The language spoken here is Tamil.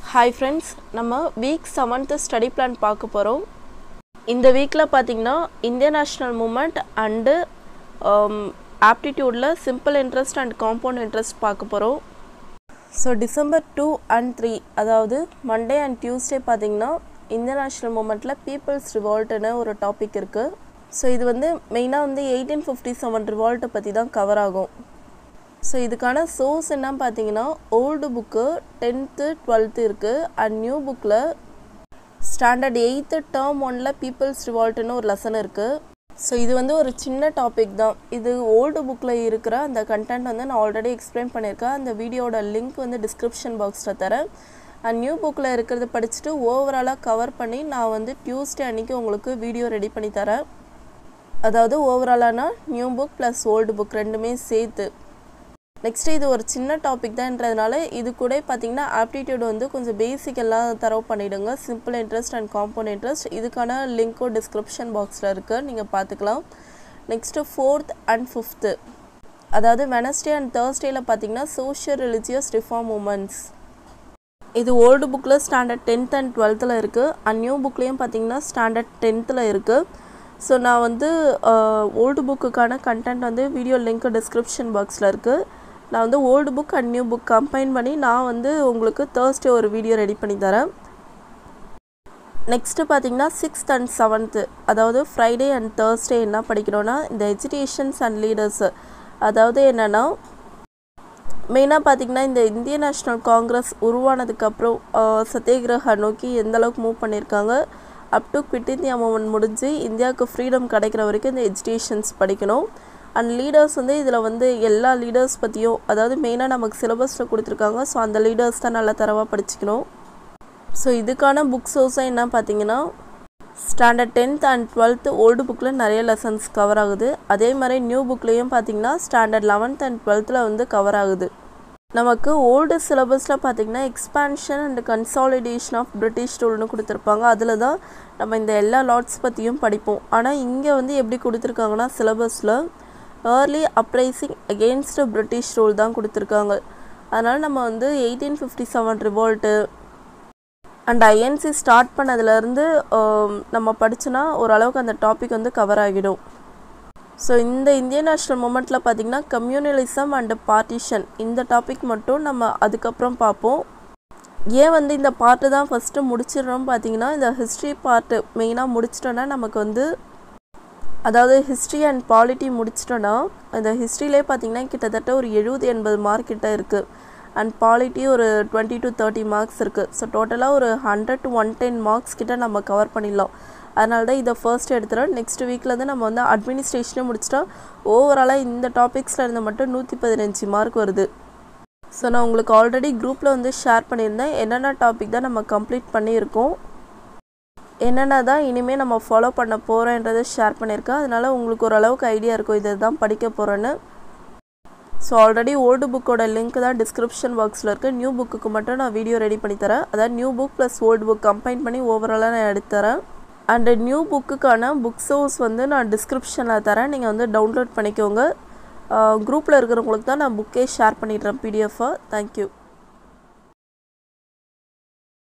ஹாய் ஃப்ரெண்ட்ஸ் நம்ம வீக் செவன்த்து ஸ்டடி பிளான் பார்க்க போகிறோம் இந்த வீக்கில் பார்த்தீங்கன்னா இந்தியன் நேஷ்னல் மூமெண்ட் அண்டு ஆப்டிடியூடில் simple interest and compound interest பார்க்க போகிறோம் so December two and three அதாவது மண்டே அண்ட் டியூஸ்டே பார்த்தீங்கன்னா இந்தியன் நேஷ்னல் மூமெண்ட்டில் பீப்புள்ஸ் ரிவால்ட்டுன்னு ஒரு டாபிக் இருக்குது ஸோ இது வந்து மெயினாக வந்து எயிட்டீன் ஃபிஃப்டி செவன் ரிவால்ட்டை பற்றி தான் கவர் ஆகும் ஸோ இதுக்கான சோர்ஸ் என்ன பார்த்தீங்கன்னா ஓல்டு புக்கு டென்த்து டுவெல்த்து இருக்குது அண்ட் நியூ புக்கில் ஸ்டாண்டர்ட் எயித்து டேர்ம் ஒனில் பீப்புள்ஸ் ரிவால்ட்டுன்னு ஒரு லெசன் இருக்குது ஸோ இது வந்து ஒரு சின்ன டாபிக் தான் இது ஓல்டு புக்கில் இருக்கிற அந்த கண்டென்ட் வந்து நான் ஆல்ரெடி எக்ஸ்பிளைன் பண்ணியிருக்கேன் அந்த வீடியோட லிங்க் வந்து டிஸ்கிரிப்ஷன் பாக்ஸில் தரேன் அண்ட் நியூ புக்கில் இருக்கிறத படிச்சுட்டு ஓவராலாக கவர் பண்ணி நான் வந்து டியூஸ்டே அன்றைக்கி உங்களுக்கு வீடியோ ரெடி பண்ணி தரேன் அதாவது ஓவராலானா new book plus old book ரெண்டுமே சேர்த்து நெக்ஸ்ட் இது ஒரு சின்ன டாபிக் தான்ன்றதுனால இது கூட பார்த்தீங்கன்னா ஆப்டிடியூட் வந்து கொஞ்சம் பேசிக் எல்லாம் தரவு பண்ணிவிடுங்க simple interest and compound interest இதுக்கான லிங்க்கும் டிஸ்கிரிப்ஷன் பாக்ஸில் இருக்குது நீங்கள் பார்த்துக்கலாம் நெக்ஸ்ட்டு ஃபோர்த் அண்ட் ஃபிஃப்த்து அதாவது வெனஸ்டே அண்ட் தேர்ஸ்டேயில் பார்த்தீங்கன்னா சோஷியல் ரிலிஜியஸ் ரிஃபார்ம் மூமெண்ட்ஸ் இது ஓல்டு புக்கில் ஸ்டாண்டர்ட் டென்த் அண்ட் டுவெல்த்தில் இருக்குது அண்ட் நியூ புக்லேயும் பார்த்தீங்கன்னா ஸ்டாண்டர்ட் டென்த்தில் இருக்குது ஸோ நான் வந்து ஓல்டு புக்குக்கான கண்டென்ட் வந்து வீடியோ லிங்க் டிஸ்கிரிப்ஷன் பாக்ஸில் இருக்குது நான் வந்து old book and new book combine பண்ணி நான் வந்து உங்களுக்கு தேர்ஸ்டே ஒரு வீடியோ ரெடி பண்ணி தரேன் நெக்ஸ்ட்டு பார்த்தீங்கன்னா சிக்ஸ்த் அண்ட் செவன்த்து அதாவது ஃப்ரைடே அண்ட் தேர்ஸ்டே என்ன படிக்கிறோன்னா இந்த எஜுகேஷன்ஸ் அண்ட் லீடர்ஸு அதாவது என்னென்னா மெயினாக பார்த்திங்கன்னா இந்த இந்திய நேஷ்னல் காங்கிரஸ் உருவானதுக்கப்புறம் சத்தியகிரகா நோக்கி எந்த அளவுக்கு மூவ் பண்ணியிருக்காங்க up to quit India movement முடிஞ்சு இந்தியாவுக்கு ஃப்ரீடம் கிடைக்கிற வரைக்கும் இந்த எஜுகேஷன்ஸ் படிக்கணும் அண்ட் லீடர்ஸ் வந்து இதில் வந்து எல்லா லீடர்ஸ் பற்றியும் அதாவது மெயினாக நமக்கு சிலபஸில் கொடுத்துருக்காங்க ஸோ அந்த லீடர்ஸ் தான் நல்லா தரவாக படிச்சுக்கணும் ஸோ இதுக்கான புக் சோர்ஸாக என்ன பார்த்தீங்கன்னா standard tenth and twelfth old புக்கில் நிறைய லெசன்ஸ் கவர் ஆகுது அதே மாதிரி நியூ புக்லேயும் பார்த்தீங்கன்னா ஸ்டாண்டர்ட் லெவன்த் அண்ட் டுவெல்த்தில் வந்து கவர் ஆகுது நமக்கு ஓல்டு சிலபஸில் பார்த்திங்கன்னா expansion and consolidation of British ரூல்னு கொடுத்துருப்பாங்க அதில் தான் நம்ம இந்த எல்லா லாட்ஸ் பற்றியும் படிப்போம் ஆனால் இங்கே வந்து எப்படி கொடுத்துருக்காங்கன்னா சிலபஸில் early uprising against British rule தான் கொடுத்துருக்காங்க அதனால் நம்ம வந்து eighteen fifty seven revolt and INC start பண்ணதுலேருந்து நம்ம படித்தோன்னா ஓரளவுக்கு அந்த டாபிக் வந்து கவர் ஆகிடும் ஸோ இந்த இந்தியன் நேஷ்னல் மூமெண்ட்டில் பார்த்திங்கன்னா கம்யூனலிசம் அண்டு பார்ட்டிஷன் இந்த டாபிக் மட்டும் நம்ம அதுக்கப்புறம் பார்ப்போம் ஏன் வந்து இந்த பார்ட்டு தான் ஃபஸ்ட்டு முடிச்சிடுறோம் பார்த்தீங்கன்னா இந்த ஹிஸ்ட்ரி பார்ட்டு மெயினாக முடிச்சிட்டோன்னா நமக்கு வந்து அதாவது ஹிஸ்ட்ரி அண்ட் பாலிட்டி முடிச்சிட்டோன்னா இந்த ஹிஸ்ட்ரியிலே பார்த்திங்கன்னா கிட்டத்தட்ட ஒரு எழுபது எண்பது மார்க் கிட்ட இருக்குது அண்ட் பாலிட்டி ஒரு டுவெண்ட்டி டு தேர்ட்டி மார்க்ஸ் இருக்குது ஸோ டோட்டலாக ஒரு hundred to one ten marks கிட்ட நம்ம கவர் பண்ணிடலாம் அதனால தான் இதை ஃபர்ஸ்ட் எடுத்துகிறோம் நெக்ஸ்ட் வீக்லேருந்து நம்ம வந்து அட்மினிஸ்ட்ரேஷனே முடிச்சிட்டா ஓவராலாக இந்த டாபிக்ஸில் இருந்து மட்டும் நூற்றி பதினஞ்சு மார்க் வருது ஸோ நான் உங்களுக்கு ஆல்ரெடி குரூப்பில் வந்து ஷேர் பண்ணியிருந்தேன் என்னென்ன டாபிக் தான் நம்ம கம்ப்ளீட் பண்ணியிருக்கோம் என்னென்ன தான் இனிமேல் நம்ம ஃபாலோ பண்ண போகிறோன்றதை ஷேர் பண்ணியிருக்கேன் அதனால் உங்களுக்கு ஓரளவுக்கு ஐடியா இருக்கும் இதை தான் படிக்க போகிறேன்னு ஸோ ஆல்ரெடி ஓல்டு புக்கோட லிங்க் தான் டிஸ்கிரிப்ஷன் பாக்ஸில் இருக்குது நியூ புக்குக்கு மட்டும் நான் வீடியோ ரெடி பண்ணி தரேன் அதாவது new book plus old book combine பண்ணி ஓவராலாக நான் எடுத்து தரேன் அண்டு நியூ புக்குக்கான புக் சோர்ஸ் வந்து நான் டிஸ்கிரிப்ஷனில் தரேன் நீங்கள் வந்து டவுன்லோட் பண்ணிக்கோங்க குரூப்பில் இருக்கிறவங்களுக்கு தான் நான் புக்கே ஷேர் பண்ணிடுறேன் பிடிஎஃபாக தேங்க்யூ